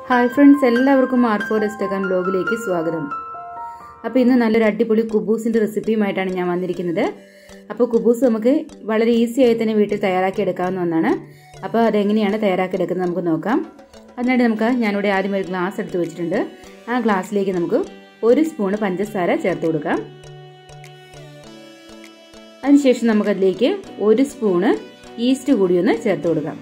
hi friends എല്ലാവർക്കും R four എസ്റ്റക്കാൻ ബ്ലോഗിലേക്ക് സ്വാഗതം അപ്പോൾ ഇന്ന് നല്ലൊരു അടിപൊളി കുബൂസിൻ്റെ റെസിപ്പിയുമായിട്ടാണ് ഞാൻ വന്നിരിക്കുന്നത് അപ്പോൾ കുബൂസ് നമുക്ക് വളരെ ഈസി ആയി തന്നെ വീട്ടിൽ തയ്യാറാക്കി എടുക്കാവുന്ന ഒന്നാണ് അപ്പോൾ അതെങ്ങനെയാണ് തയ്യാറാക്കി എടുക്കുന്നത് നമുക്ക് നോക്കാം അതിനായിട്ട് നമുക്ക് ഞാനിവിടെ ആദ്യം ഒരു ഗ്ലാസ് എടുത്ത് വെച്ചിട്ടുണ്ട് ആ ഗ്ലാസ്സിലേക്ക് നമുക്ക് ഒരു സ്പൂണ് പഞ്ചസാര ചേർത്ത് കൊടുക്കാം അതിനുശേഷം നമുക്കതിലേക്ക് ഒരു സ്പൂണ് ഈസ്റ്റ് കൂടി ഒന്ന് ചേർത്ത് കൊടുക്കാം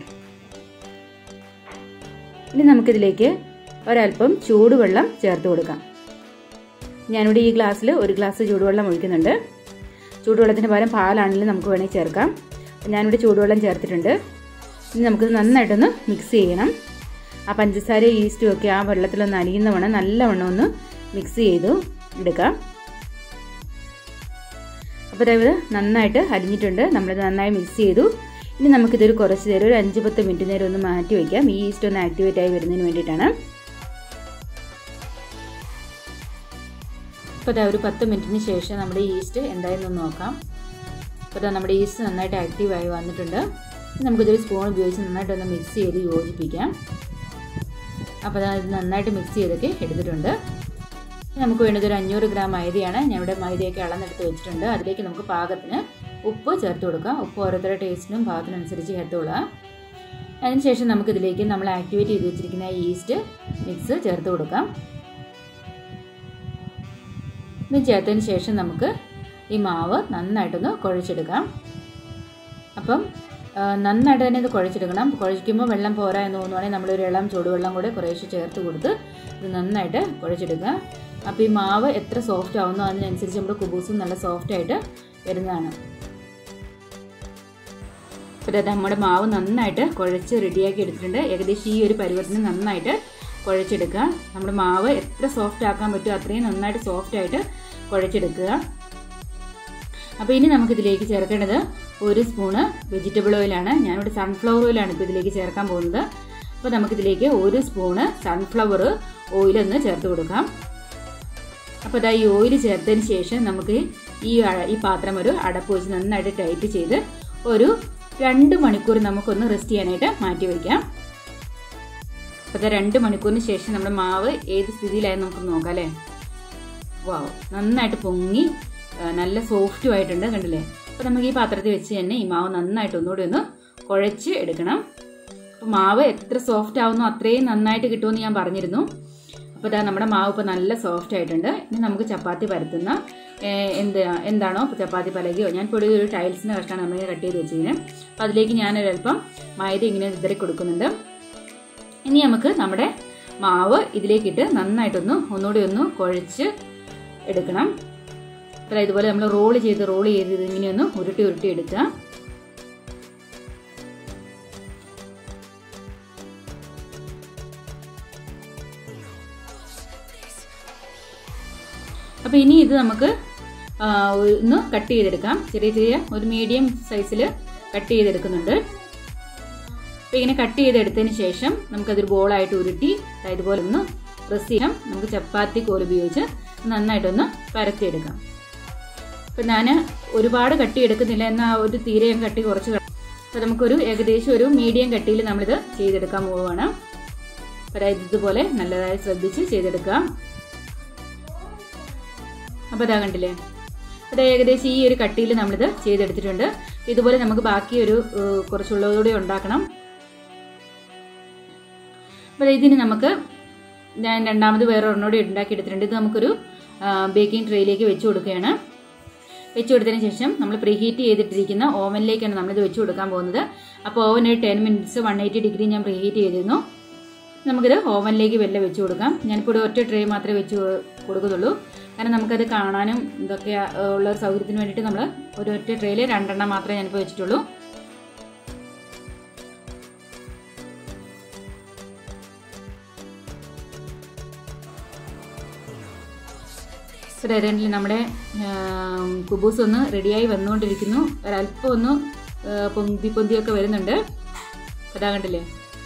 ഇനി നമുക്കിതിലേക്ക് ഒരല്പം ചൂടുവെള്ളം ചേർത്ത് കൊടുക്കാം ഞാനിവിടെ ഈ ഗ്ലാസ്സിൽ ഒരു ഗ്ലാസ് ചൂടുവെള്ളം ഒഴിക്കുന്നുണ്ട് ചൂടുവെള്ളത്തിന് പകരം പാലാണെങ്കിലും നമുക്ക് വേണമെങ്കിൽ ചേർക്കാം ഞാനിവിടെ ചൂടുവെള്ളം ചേർത്തിട്ടുണ്ട് ഇനി നമുക്കിത് നന്നായിട്ടൊന്ന് മിക്സ് ചെയ്യണം ആ പഞ്ചസാര ഈസ്റ്റും ഒക്കെ ആ വെള്ളത്തിലൊന്ന് അലിയുന്നവണ്ണം നല്ലവണ്ണം ഒന്ന് മിക്സ് ചെയ്തു എടുക്കാം അപ്പോൾ ഇത് നന്നായിട്ട് അലിഞ്ഞിട്ടുണ്ട് നമ്മളിത് നന്നായി മിക്സ് ചെയ്തു ഇനി നമുക്കിതൊരു കുറച്ച് നേരം ഒരു അഞ്ച് പത്ത് മിനിറ്റ് നേരം ഒന്ന് മാറ്റി വയ്ക്കാം ഈ ഈസ്റ്റ് ഒന്ന് ആക്ടിവേറ്റ് ആയി വരുന്നതിന് വേണ്ടിയിട്ടാണ് അപ്പോൾ ഇതാ ഒരു പത്ത് മിനിറ്റിന് ശേഷം നമ്മുടെ ഈസ്റ്റ് എന്തായെന്ന് നോക്കാം അപ്പോൾ ഇതാ നമ്മുടെ ഈസ്റ്റ് നന്നായിട്ട് ആക്റ്റീവായി വന്നിട്ടുണ്ട് നമുക്കിതൊരു സ്പൂൺ ഉപയോഗിച്ച് നന്നായിട്ടൊന്ന് മിക്സ് ചെയ്ത് യോജിപ്പിക്കാം അപ്പോൾ ഇത് നന്നായിട്ട് മിക്സ് ചെയ്തൊക്കെ എടുത്തിട്ടുണ്ട് നമുക്ക് വേണ്ടത് ഒരു അഞ്ഞൂറ് ഗ്രാം മൈദയാണ് ഞാൻ ഇവിടെ മൈദയൊക്കെ അളന്നെടുത്ത് വെച്ചിട്ടുണ്ട് അതിലേക്ക് നമുക്ക് പാകത്തിന് ഉപ്പ് ചേർത്ത് കൊടുക്കാം ഉപ്പ് ഓരോരുത്തരുടെ ടേസ്റ്റിനും പാകത്തിനനുസരിച്ച് ചേർത്ത് കൊടുക്കാം അതിനുശേഷം നമുക്കിതിലേക്ക് നമ്മൾ ആക്ടിവേറ്റ് ചെയ്ത് വെച്ചിരിക്കുന്ന ഈസ്റ്റ് മിക്സ് ചേർത്ത് കൊടുക്കാം ഇത് ചേർത്തതിന് ശേഷം നമുക്ക് ഈ മാവ് നന്നായിട്ടൊന്ന് കുഴച്ചെടുക്കാം അപ്പം നന്നായിട്ട് തന്നെ ഇത് കുഴച്ചെടുക്കണം കുഴയ്ക്കുമ്പോൾ വെള്ളം പോരാ എന്ന് തോന്നുവാണെങ്കിൽ നമ്മളൊരു ഇളം ചൂടുവെള്ളം കൂടെ കുറേശ്ശെ ചേർത്ത് കൊടുത്ത് ഇത് നന്നായിട്ട് കുഴച്ചെടുക്കുക അപ്പോൾ ഈ മാവ് എത്ര സോഫ്റ്റ് ആവുന്നോ അതിനനുസരിച്ച് നമ്മുടെ കുബൂസും നല്ല സോഫ്റ്റ് ആയിട്ട് വരുന്നതാണ് അപ്പോൾ നമ്മുടെ മാവ് നന്നായിട്ട് കുഴച്ച് റെഡിയാക്കി എടുത്തിട്ടുണ്ട് ഏകദേശം ഈ ഒരു പരുവത്തിന് നന്നായിട്ട് കുഴച്ചെടുക്കുക നമ്മുടെ മാവ് എത്ര സോഫ്റ്റ് ആക്കാൻ പറ്റുമോ അത്രയും നന്നായിട്ട് സോഫ്റ്റ് ആയിട്ട് കുഴച്ചെടുക്കുക അപ്പോൾ ഇനി നമുക്കിതിലേക്ക് ചേർക്കേണ്ടത് ഒരു സ്പൂണ് വെജിറ്റബിൾ ഓയിലാണ് ഞാനിവിടെ സൺഫ്ലവർ ഓയിലാണ് ഇപ്പോൾ ഇതിലേക്ക് ചേർക്കാൻ പോകുന്നത് അപ്പോൾ നമുക്കിതിലേക്ക് ഒരു സ്പൂണ് സൺഫ്ലവർ ഓയിലൊന്ന് ചേർത്ത് കൊടുക്കാം അപ്പോൾ ഇതാ ഈ ഓയിൽ ചേർത്തതിന് ശേഷം നമുക്ക് ഈ ഈ പാത്രം ഒരു അടപ്പ് വെച്ച് നന്നായിട്ട് ടൈറ്റ് ചെയ്ത് ഒരു രണ്ട് മണിക്കൂർ നമുക്കൊന്ന് റെസ്റ്റ് ചെയ്യാനായിട്ട് മാറ്റി വയ്ക്കാം അപ്പോൾ രണ്ട് മണിക്കൂറിന് ശേഷം നമ്മുടെ മാവ് ഏത് സ്ഥിതിയിലായെന്ന് നമുക്ക് നോക്കാം അല്ലേ വാവ് നന്നായിട്ട് പൊങ്ങി നല്ല സോഫ്റ്റും ആയിട്ടുണ്ട് കണ്ടില്ലേ അപ്പോൾ നമുക്ക് ഈ പാത്രത്തിൽ വെച്ച് തന്നെ ഈ മാവ് നന്നായിട്ട് ഒന്നുകൂടി ഒന്ന് കുഴച്ച് എടുക്കണം അപ്പോൾ മാവ് എത്ര സോഫ്റ്റ് ആവുന്നോ അത്രയും നന്നായിട്ട് കിട്ടുമെന്ന് ഞാൻ പറഞ്ഞിരുന്നു അപ്പോൾ ഇതാ നമ്മുടെ മാവ് ഇപ്പോൾ നല്ല സോഫ്റ്റ് ആയിട്ടുണ്ട് ഇനി നമുക്ക് ചപ്പാത്തി പരത്തുന്ന എന്ത് എന്താണോ ചപ്പാത്തി പലകയോ ഞാൻ ഇപ്പോൾ ഒരു ടൈൽസിൻ്റെ കഷ്ണമാണ് നമ്മൾ കട്ട് ചെയ്ത് വെച്ചിരിക്കുന്നത് അപ്പോൾ അതിലേക്ക് ഞാനൊരൽപ്പം മൈദ ഇങ്ങനെ വിതറി കൊടുക്കുന്നുണ്ട് ഇനി നമുക്ക് നമ്മുടെ മാവ് ഇതിലേക്കിട്ട് നന്നായിട്ടൊന്ന് ഒന്നുകൂടി ഒന്ന് കുഴച്ച് എടുക്കണം അപ്പോൾ ഇതുപോലെ നമ്മൾ റോൾ ചെയ്ത് റോൾ ചെയ്ത് ഇങ്ങനെ ഒന്ന് ഉരുട്ടി ഉരുട്ടി എടുക്കുക അപ്പോൾ ഇനി ഇത് നമുക്ക് ഒന്ന് കട്ട് ചെയ്തെടുക്കാം ചെറിയ ചെറിയ ഒരു മീഡിയം സൈസിൽ കട്ട് ചെയ്തെടുക്കുന്നുണ്ട് അപ്പോൾ ഇങ്ങനെ കട്ട് ചെയ്തെടുത്തതിന് ശേഷം നമുക്കതൊരു ബോളായിട്ട് ഉരുട്ടി ഇതുപോലെ ഒന്ന് പ്രസ് ചെയ്യാം നമുക്ക് ചപ്പാത്തി കോൽ ഉപയോഗിച്ച് നന്നായിട്ടൊന്ന് പരത്തിയെടുക്കാം അപ്പം ഞാൻ ഒരുപാട് കട്ടി എടുക്കുന്നില്ല എന്നാൽ ഒരു തീരെയും കട്ടി കുറച്ച് അപ്പോൾ നമുക്കൊരു ഏകദേശം ഒരു മീഡിയം കട്ടിയിൽ നമ്മളിത് ചെയ്തെടുക്കാൻ പോവുകയാണ് അപ്പോൾ ഇതുപോലെ നല്ലതായി ശ്രദ്ധിച്ച് ചെയ്തെടുക്കാം അപ്പോൾ അതാ കണ്ടില്ലേ അത് ഏകദേശം ഈ ഒരു കട്ടിയിൽ നമ്മളിത് ചെയ്തെടുത്തിട്ടുണ്ട് ഇതുപോലെ നമുക്ക് ബാക്കി ഒരു കുറച്ചുള്ളതുകൂടി ഉണ്ടാക്കണം അപ്പോൾ ഇതിന് നമുക്ക് ഞാൻ രണ്ടാമത് വേറെ ഒരെണ്ണോടി ഉണ്ടാക്കി എടുത്തിട്ടുണ്ട് ഇത് നമുക്കൊരു ബേക്കിംഗ് ട്രേയിലേക്ക് വെച്ച് കൊടുക്കുകയാണ് വെച്ച് കൊടുത്തതിന് ശേഷം നമ്മൾ പ്രീഹീറ്റ് ചെയ്തിട്ടിരിക്കുന്ന ഓവനിലേക്കാണ് നമ്മളിത് വെച്ച് കൊടുക്കാൻ പോകുന്നത് അപ്പോൾ ഓവൻ ഒരു ten minutes one eighty degree ഞാൻ പ്രീഹീറ്റ് ചെയ്തിരുന്നു നമുക്കിത് ഓവനിലേക്ക് വെല്ല വെച്ച് കൊടുക്കാം ഞാനിപ്പോൾ ഒറ്റ ട്രേ മാത്രമേ വെച്ച് കൊടുക്കുന്നുള്ളൂ കാരണം നമുക്കത് കാണാനും ഇതൊക്കെ ഉള്ള ഒരു സൗകര്യത്തിന് വേണ്ടിയിട്ട് നമ്മൾ ഒരു ഒറ്റ ട്രേയിൽ രണ്ടെണ്ണം മാത്രമേ ഞാനിപ്പോൾ വെച്ചിട്ടുള്ളൂ റെഡനിൽ നമ്മുടെ കുബൂസ് ഒന്ന് റെഡിയായി വന്നുകൊണ്ടിരിക്കുന്നു ഒരല്പം ഒന്ന് പൊന്തി പൊന്തിയൊക്കെ വരുന്നുണ്ട് അതാ കണ്ടില്ലേ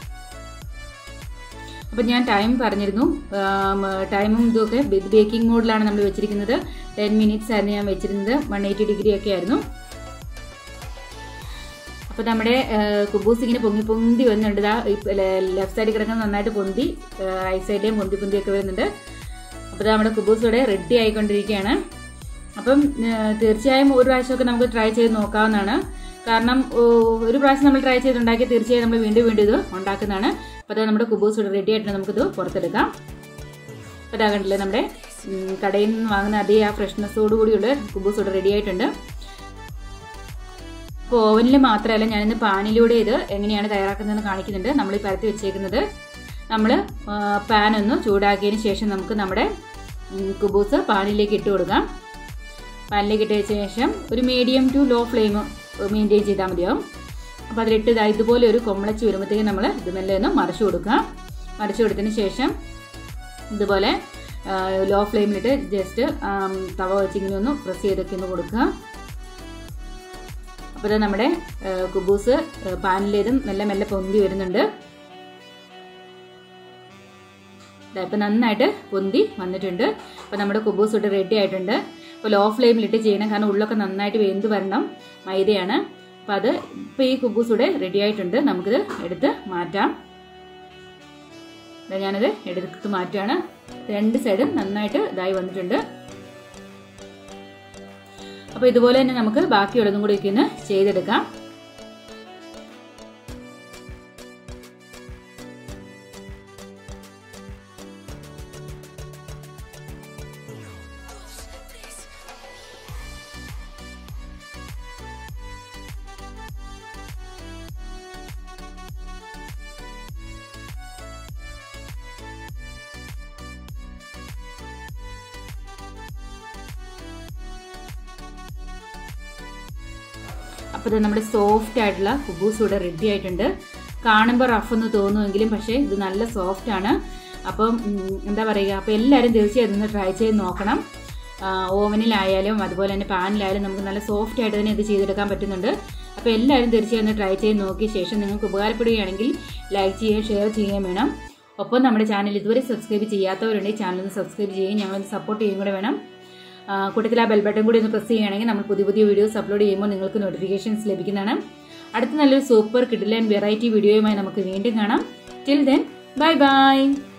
അപ്പം ഞാൻ ടൈം പറഞ്ഞിരുന്നു ടൈമും ഇതൊക്കെ ബേക്കിംഗ് മോഡിലാണ് നമ്മൾ വെച്ചിരിക്കുന്നത് ടെൻ മിനിറ്റ്സ് ആയിരുന്നു ഞാൻ വെച്ചിരുന്നത് വൺ എയ്റ്റി ഡിഗ്രി ഒക്കെ ആയിരുന്നു അപ്പോൾ നമ്മുടെ കുബൂസ് ഇങ്ങനെ പൊങ്ങി പൊന്തി വരുന്നുണ്ട് ഇതാ ലെഫ്റ്റ് സൈഡിൽ കിടക്കുന്ന നന്നായിട്ട് പൊന്തി റൈറ്റ് സൈഡിലേയും പൊന്തി പൊന്തിയൊക്കെ വരുന്നുണ്ട് അപ്പോൾ നമ്മുടെ കുബൂസ് ഇവിടെ റെഡി ആയിക്കൊണ്ടിരിക്കുകയാണ് അപ്പം തീർച്ചയായും ഒരു പ്രാവശ്യമൊക്കെ നമുക്ക് ട്രൈ ചെയ്ത് നോക്കാവുന്നതാണ് കാരണം ഒരു പ്രാവശ്യം നമ്മൾ ട്രൈ ചെയ്തുണ്ടാക്കി തീർച്ചയായും നമ്മൾ വീണ്ടും വീണ്ടും ഇത് ഉണ്ടാക്കുന്നതാണ് അപ്പോൾ അത് നമ്മുടെ കുബൂസ് ഇവിടെ റെഡി ആയിട്ട് നമുക്കിത് പുറത്തെടുക്കാം അപ്പോൾ ഇതാ കണ്ടില്ലേ നമ്മുടെ കടയിൽ നിന്ന് വാങ്ങുന്ന അതേ ആ ഫ്രഷ്നെസ്സോട് കൂടിയുള്ള കുബൂസ് ഇവിടെ റെഡി ആയിട്ടുണ്ട് അപ്പോൾ ഓവനിൽ മാത്രമല്ല ഞാനിന്ന് പാനിലൂടെ ഇത് എങ്ങനെയാണ് തയ്യാറാക്കുന്നതെന്ന് കാണിക്കുന്നുണ്ട് നമ്മൾ ഈ പരത്തി വെച്ചേക്കുന്നത് നമ്മൾ പാൻ ഒന്ന് ചൂടാക്കിയതിന് ശേഷം നമുക്ക് നമ്മുടെ കുബൂസ് പാനിലേക്ക് ഇട്ട് കൊടുക്കാം പാനിലേക്ക് ഇട്ട ശേഷം ഒരു medium to low flame maintain ചെയ്താൽ മതിയാവും അപ്പോൾ അതിലിട്ട് ഇതാ ഇതുപോലെ ഒരു കൊമ്മളച്ച് വരുമ്പോഴത്തേക്കും നമ്മൾ ഇത് മെല്ലെ ഒന്ന് മറിച്ച് കൊടുക്കുക മറിച്ച് കൊടുത്തതിന് ശേഷം ഇതുപോലെ ലോ ഫ്ലെയിമിലിട്ട് ജസ്റ്റ് തവ വെച്ച് ഇങ്ങനെ ഒന്ന് പ്രസ് ചെയ്തൊക്കെ ഒന്ന് കൊടുക്കുക അപ്പോൾ ഇത് നമ്മുടെ കുബൂസ് പാനിലേതും മെല്ലെ മെല്ലെ പൊന്തി വരുന്നുണ്ട് ഇപ്പം നന്നായിട്ട് പൊന്തി വന്നിട്ടുണ്ട് അപ്പോൾ നമ്മുടെ കുബൂസ് ഇവിടെ റെഡി ആയിട്ടുണ്ട് അപ്പോൾ ലോ ഫ്ലെയിമിലിട്ട് ചെയ്യണം കാരണം ഉള്ളൊക്കെ നന്നായിട്ട് വെന്ത് വരണം മൈദയാണ് അപ്പോൾ അത് ഇപ്പോൾ ഈ കുബൂസ് ഇവിടെ റെഡി ആയിട്ടുണ്ട് നമുക്കിത് എടുത്ത് മാറ്റാം ഞാനത് എടുത്ത് മാറ്റുകയാണ് രണ്ട് സൈഡും നന്നായിട്ട് ഇതായി വന്നിട്ടുണ്ട് അപ്പോൾ ഇതുപോലെ തന്നെ നമുക്ക് ബാക്കിയുള്ളതും കൂടി ഒക്കെ ഒന്ന് ചെയ്തെടുക്കാം അപ്പോൾ ഇത് നമ്മുടെ സോഫ്റ്റ് ആയിട്ടുള്ള കുബൂസ് ഇവിടെ റെഡി ആയിട്ടുണ്ട് കാണുമ്പോൾ റഫ് എന്ന് തോന്നുമെങ്കിലും പക്ഷേ ഇത് നല്ല സോഫ്റ്റ് ആണ് അപ്പം എന്താ പറയുക അപ്പോൾ എല്ലാവരും തീർച്ചയായും ഇതൊന്ന് ട്രൈ ചെയ്ത് നോക്കണം ഓവനിലായാലും അതുപോലെ തന്നെ പാനിലായാലും നമുക്ക് നല്ല സോഫ്റ്റ് ആയിട്ട് തന്നെ ഇത് ചെയ്തെടുക്കാൻ പറ്റുന്നുണ്ട് അപ്പോൾ എല്ലാവരും തീർച്ചയായും ഒന്ന് ട്രൈ ചെയ്ത് നോക്കിയ ശേഷം നിങ്ങൾക്ക് ഉപകാരപ്പെടുകയാണെങ്കിൽ ലൈക്ക് ചെയ്യുകയും ഷെയർ ചെയ്യുകയും വേണം ഒപ്പം നമ്മുടെ ചാനൽ ഇതുവരെ സബ്സ്ക്രൈബ് ചെയ്യാത്തവരുണ്ടെങ്കിൽ ചാനൽ ഒന്ന് സബ്സ്ക്രൈബ് ചെയ്യുകയും ഞങ്ങളൊന്ന് സപ്പോർട്ട് ചെയ്യുകയും കൂടെ വേണം കൂട്ടത്തിൽ ആ ബെൽ ബട്ടൺ കൂടി ഒന്ന് പ്രസ് ചെയ്യുകയാണെങ്കിൽ നമ്മൾ പുതിയ പുതിയ വീഡിയോസ് അപ്ലോഡ് ചെയ്യുമ്പോൾ നിങ്ങൾക്ക് നോട്ടിഫിക്കേഷൻസ് ലഭിക്കുന്നതാണ് അടുത്ത നല്ലൊരു സൂപ്പർ കിഡിലൻ വെറൈറ്റി വീഡിയോയുമായി നമുക്ക് വീണ്ടും കാണാം ടിൽ ദെൻ ബൈ ബൈ